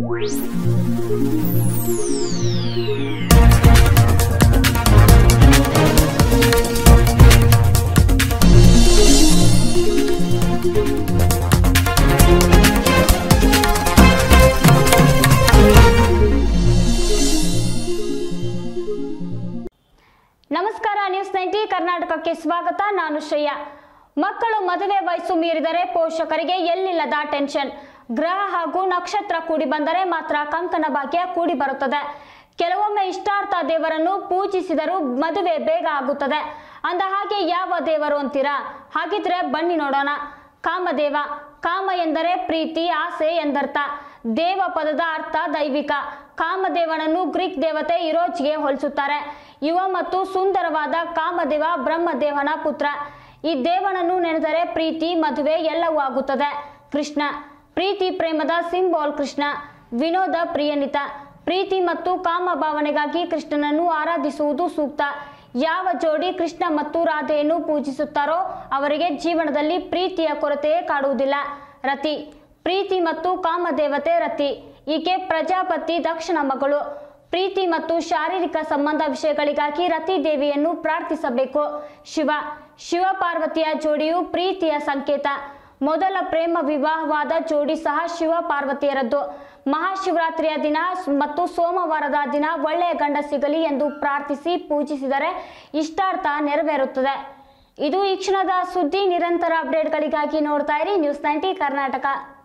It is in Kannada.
ನಮಸ್ಕಾರ ನ್ಯೂಸ್ ನೈಂಟಿ ಕರ್ನಾಟಕಕ್ಕೆ ಸ್ವಾಗತ ನಾನು ಶ್ರೇಯಾ ಮಕ್ಕಳು ಮದುವೆ ವಯಸ್ಸು ಮೀರಿದರೆ ಪೋಷಕರಿಗೆ ಎಲ್ಲಿಲ್ಲದ ಟೆನ್ಷನ್ ಗ್ರಹ ಹಾಗೂ ನಕ್ಷತ್ರ ಕೂಡಿ ಬಂದರೆ ಮಾತ್ರ ಕಂಕಣ ಭಾಗ್ಯ ಕೂಡಿ ಬರುತ್ತದೆ ಕೆಲವೊಮ್ಮೆ ಇಷ್ಟಾರ್ಥ ದೇವರನ್ನು ಪೂಜಿಸಿದರೂ ಮದುವೆ ಬೇಗ ಆಗುತ್ತದೆ ಅಂದ ಹಾಗೆ ಯಾವ ದೇವರು ಅಂತೀರಾ ಹಾಗಿದ್ರೆ ಬನ್ನಿ ನೋಡೋಣ ಕಾಮದೇವ ಕಾಮ ಎಂದರೆ ಪ್ರೀತಿ ಆಸೆ ಎಂದರ್ಥ ದೇವ ಪದದ ಅರ್ಥ ದೈವಿಕ ಕಾಮದೇವನನ್ನು ಗ್ರೀಕ್ ದೇವತೆ ಇರೋಜ್ಗೆ ಹೋಲಿಸುತ್ತಾರೆ ಯುವ ಮತ್ತು ಸುಂದರವಾದ ಕಾಮದೇವ ಬ್ರಹ್ಮದೇವನ ಪುತ್ರ ಈ ದೇವನನ್ನು ನೆನೆದರೆ ಪ್ರೀತಿ ಮದುವೆ ಎಲ್ಲವೂ ಆಗುತ್ತದೆ ಕೃಷ್ಣ ಪ್ರೀತಿ ಪ್ರೇಮದ ಸಿಂಬಾಲ್ ಕೃಷ್ಣ ವಿನೋದ ಪ್ರಿಯನಿತ ಪ್ರೀತಿ ಮತ್ತು ಕಾಮ ಭಾವನೆಗಾಗಿ ಕೃಷ್ಣನನ್ನು ಆರಾಧಿಸುವುದು ಸೂಕ್ತ ಯಾವ ಜೋಡಿ ಕೃಷ್ಣ ಮತ್ತು ರಾಧೆಯನ್ನು ಪೂಜಿಸುತ್ತಾರೋ ಅವರಿಗೆ ಜೀವನದಲ್ಲಿ ಪ್ರೀತಿಯ ಕೊರತೆಯೇ ಕಾಡುವುದಿಲ್ಲ ರತಿ ಪ್ರೀತಿ ಮತ್ತು ಕಾಮದೇವತೆ ರತಿ ಈಕೆ ಪ್ರಜಾಪತಿ ದಕ್ಷಿಣ ಮಗಳು ಪ್ರೀತಿ ಮತ್ತು ಶಾರೀರಿಕ ಸಂಬಂಧ ವಿಷಯಗಳಿಗಾಗಿ ರತಿ ದೇವಿಯನ್ನು ಪ್ರಾರ್ಥಿಸಬೇಕು ಶಿವ ಶಿವ ಪಾರ್ವತಿಯ ಜೋಡಿಯು ಪ್ರೀತಿಯ ಸಂಕೇತ ಮೊದಲ ಪ್ರೇಮ ವಿವಾಹವಾದ ಜೋಡಿ ಸಹ ಶಿವ ಪಾರ್ವತಿಯರದ್ದು ಮಹಾಶಿವರಾತ್ರಿಯ ದಿನ ಮತ್ತು ಸೋಮವಾರದ ದಿನ ಒಳ್ಳೆಯ ಗಂಡ ಸಿಗಲಿ ಎಂದು ಪ್ರಾರ್ಥಿಸಿ ಪೂಜಿಸಿದರೆ ಇಷ್ಟಾರ್ಥ ನೆರವೇರುತ್ತದೆ ಇದು ಈ ಕ್ಷಣದ ಸುದ್ದಿ ನಿರಂತರ ಅಪ್ಡೇಟ್ಗಳಿಗಾಗಿ ನೋಡ್ತಾ ಇರಿ ನ್ಯೂಸ್ ನೈಂಟಿ ಕರ್ನಾಟಕ